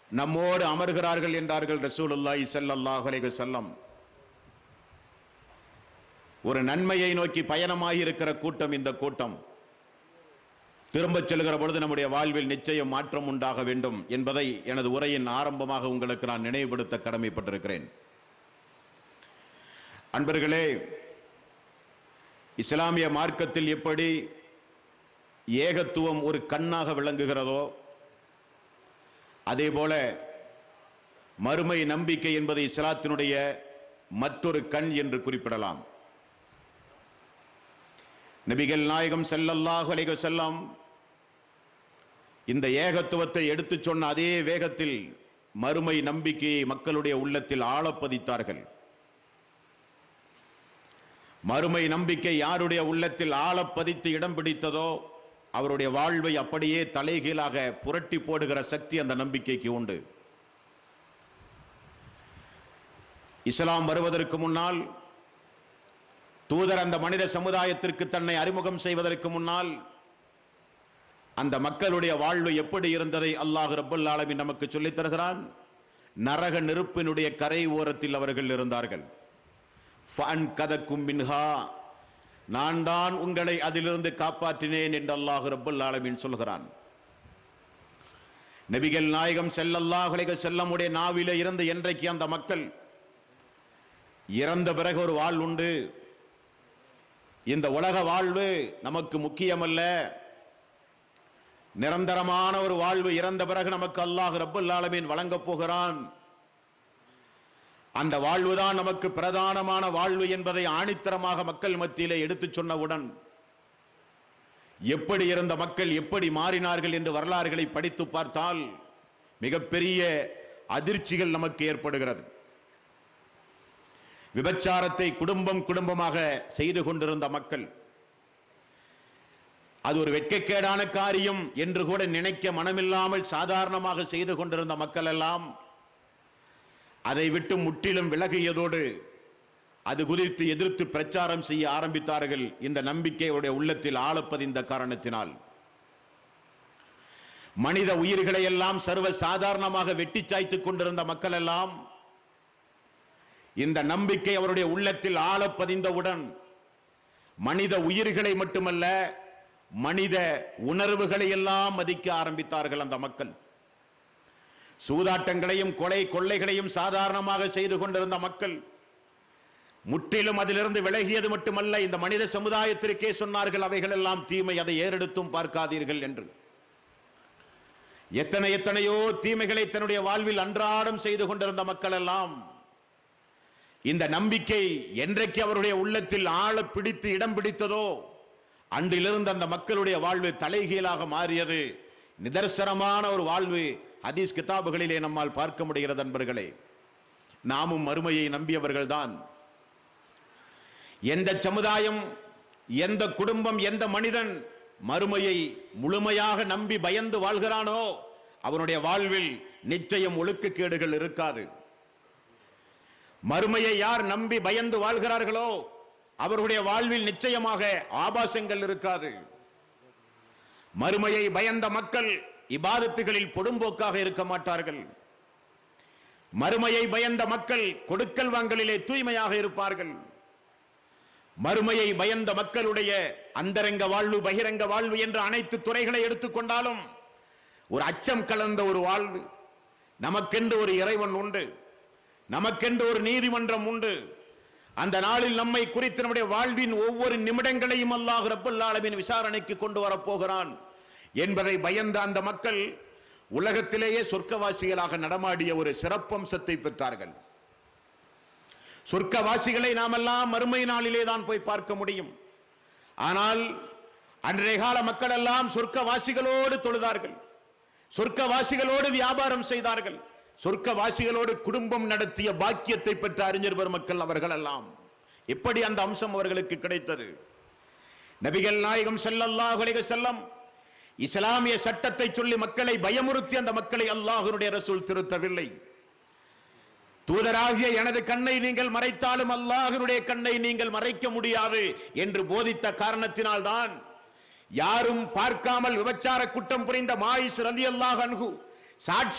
நம்மோடு அமர்கிறார்கள் என்றார்கள் ரசூலுல்லாஹி ஸல்லல்லாஹு அலைஹி வஸல்லம் ஒரு நன்மையை நோக்கி பயணமாகி இருக்கிற கூட்டம் இந்த கூட்டம் திரும்பச் செல்கிற பொழுது நம்முடைய வாழ்வில் நிச்சயம் மாற்றம் உண்டாக வேண்டும் என்பதை எனது உரையின் ஆரம்பமாக உங்களுக்கு நான் நினைவுபடுத்த கடமைப்பட்டிருக்கிறேன் அன்பர்களே இஸ்லாமிய மார்க்கத்தில் எப்படி ஏகத்துவம் ஒரு கண்ணாக விளங்குகிறதோ அதே போல மறுமை நம்பிக்கை என்பது இஸ்லாத்தினுடைய மற்றொரு கண் என்று குறிப்பிடலாம் நபிகள் நாயகம் ஸல்லல்லாஹு அலைஹி வஸல்லம் இந்த ஏகத்துவத்தை எடுத்துச் சொன்ன அதே வேகத்தில் மறுமை நம்பிக்கையை மக்களுடைய உள்ளத்தில் ஆழப்பதித்தார்கள் மறுமை நம்பிக்கை யாருடைய உள்ளத்தில் ஆழப்பதித்து இடம் பிடித்ததோ அவருடைய வாழ்வை அப்படியே தலைகீழாக புரட்டி போடுகிற சக்தி அந்த நம்பிக்கைக்கு உண்டு இஸ்லாம் வருவதற்கு முன்னால் தூதர் அந்த மனித சமுதாயத்திற்கு தன்னை அறிமுகம் செய்வதற்கு முன்னால் அந்த மக்களுடைய வாழ்வு எப்படி இருந்ததை அல்லாஹ் ரப்பல் ஆலமீன் நமக்கு சொல்லித் தருகிறான் நரக நெருப்பினுடைய கரை ஓரத்தில் அவர்கள் இருந்தார்கள் ஃபன் கதக்கும் மின்ஹா நான் தான் உங்களை அதிலிருந்து காப்பாற்றினேன் என்று அல்லாஹ் ரப்பல் ஆலமீன் சொல்கிறான் நபிகள் நாயகம் ஸல்லல்லாஹு அலைஹி செல்லமுடைய நாவிலே இருந்து என்றைக்கு அந்த மக்கள் இறந்த பிறகு ஒரு வாழ் உண்டு இந்த உலக வாழ்வு நமக்கு முக்கியமல்ல நிரந்தரமான ஒரு வாழ்வு இறந்த பிறகு நமக்கு அல்லாஹ் ரப்பல் ஆலமீன் வழங்கப் போகிறான் அந்த வாழ்வுதான் நமக்கு பிரதானமான வாழ்வு என்பதை ஆணித்தரமாக மக்கள் மத்தியிலே எடுத்துச் சொன்னவுடன் எப்படி இருந்த மக்கள் எப்படி மாறினார்கள் என்று வரலாறுகளை படித்து பார்த்தால் மிகப்பெரிய அதிர்ச்சிகள் நமக்கு ஏற்படுகிறது விபச்சாரத்தை குடும்பம் குடும்பமாக செய்து கொண்டிருந்த மக்கள் அது ஒரு வெட்கக்கேடான காரியம் என்று கூட நினைக்க மனமில்லாமல் சாதாரணமாக செய்து கொண்டிருந்த மக்கள் எல்லாம் அதை விட்டு முற்றிலும் விலகியதோடு அது குறித்து எதிர்த்து பிரச்சாரம் செய்ய ஆரம்பித்தார்கள் இந்த நம்பிக்கை அவருடைய உள்ளத்தில் ஆளப்பதிந்த காரணத்தினால் மனித உயிர்களை எல்லாம் சர்வ சாதாரணமாக வெட்டி சாய்த்துக் கொண்டிருந்த மக்கள் எல்லாம் இந்த நம்பிக்கை அவருடைய உள்ளத்தில் ஆழப்பதிந்தவுடன் மனித உயிர்களை மட்டுமல்ல மனித உணர்வுகளை எல்லாம் மதிக்க ஆரம்பித்தார்கள் அந்த மக்கள் சூதாட்டங்களையும் கொலை கொள்ளைகளையும் சாதாரணமாக செய்து கொண்டிருந்த மக்கள் முற்றிலும் அதிலிருந்து விலகியது மட்டுமல்ல இந்த மனித சமுதாயத்திற்கே சொன்னார்கள் அவைகள் எல்லாம் தீமை அதை ஏறெடுத்தும் பார்க்காதீர்கள் என்று எத்தனை எத்தனையோ தீமைகளை தன்னுடைய வாழ்வில் அன்றாடம் செய்து கொண்டிருந்த மக்கள் எல்லாம் இந்த நம்பிக்கை என்றைக்கு அவருடைய உள்ளத்தில் ஆழ பிடித்து இடம் பிடித்ததோ அன்றிலிருந்து அந்த மக்களுடைய வாழ்வு தலைகீழாக மாறியது நிதர்சனமான ஒரு வாழ்வு ஹதீஸ் கிதாபுகளிலே நம்மால் பார்க்க முடிகிறது நண்பர்களே நாமும் மறுமையை நம்பியவர்கள்தான் எந்த சமுதாயம் எந்த குடும்பம் எந்த மனிதன் மறுமையை முழுமையாக நம்பி பயந்து வாழ்கிறானோ அவனுடைய வாழ்வில் நிச்சயம் ஒழுக்கக்கேடுகள் இருக்காது மறுமையை யார் நம்பி பயந்து வாழ்கிறார்களோ அவர்களுடைய வாழ்வில் நிச்சயமாக ஆபாசங்கள் இருக்காது மறுமையை பயந்த மக்கள் இபாதத்துகளில் பொடும்போக்காக இருக்க மாட்டார்கள் மறுமையை பயந்த மக்கள் கொடுக்கல் வாங்கலிலே தூய்மையாக இருப்பார்கள் மறுமையை பயந்த மக்களுடைய அந்தரங்க வாழ்வு பகிரங்க வாழ்வு என்ற அனைத்து துறைகளை எடுத்துக்கொண்டாலும் ஒரு அச்சம் கலந்த ஒரு வாழ்வு நமக்கென்று ஒரு இறைவன் உண்டு நமக்கென்று ஒரு நீதிமன்றம் உண்டு அந்த நாளில் நம்மை குறித்து நம்முடைய வாழ்வின் ஒவ்வொரு நிமிடங்களையும் அல்லாஹ் ரப்பல் ஆலமீன் விசாரணைக்கு கொண்டு வரப்போகிறான் என்பதை பயந்த அந்த மக்கள் உலகத்திலேயே சொர்க்கவாசிகளாக நடமாடிய ஒரு சிறப்பம்சத்தை பெற்றார்கள் சொர்க்கவாசிகளை நாமெல்லாம் மறுமை நாளிலே தான் போய் பார்க்க முடியும் ஆனால் அன்றைய கால மக்கள் எல்லாம் சொர்க்கவாசிகளோடு தொழுதார்கள் சொர்க்கவாசிகளோடு வியாபாரம் செய்தார்கள் சொர்க்கவாசிகளோடு குடும்பம் நடத்திய பாக்கியத்தை பெற்ற அறிஞர் பெருமக்கள் அவர்கள் எல்லாம் எப்படி அந்த அம்சம் அவர்களுக்கு கிடைத்தது நபிகள் நாயகம் ஸல்லல்லாஹு அலைஹி செல்லம் இஸ்லாமிய சட்டத்தை சொல்லி மக்களை பயமுறுத்தி அந்த மக்களை அல்லாஹ்வுடைய ரசூல் திருத்தவில்லை தூதராகிய எனது கண்ணை நீங்கள் மறைத்தாலும் அல்லாஹ்வுடைய கண்ணை நீங்கள் மறைக்க முடியாது என்று போதித்த காரணத்தினால்தான் யாரும் பார்க்காமல் விபச்சார குற்றம் புரிந்த மாயிஸ் ரலியல்லாஹு அன்ஹு சாட்சி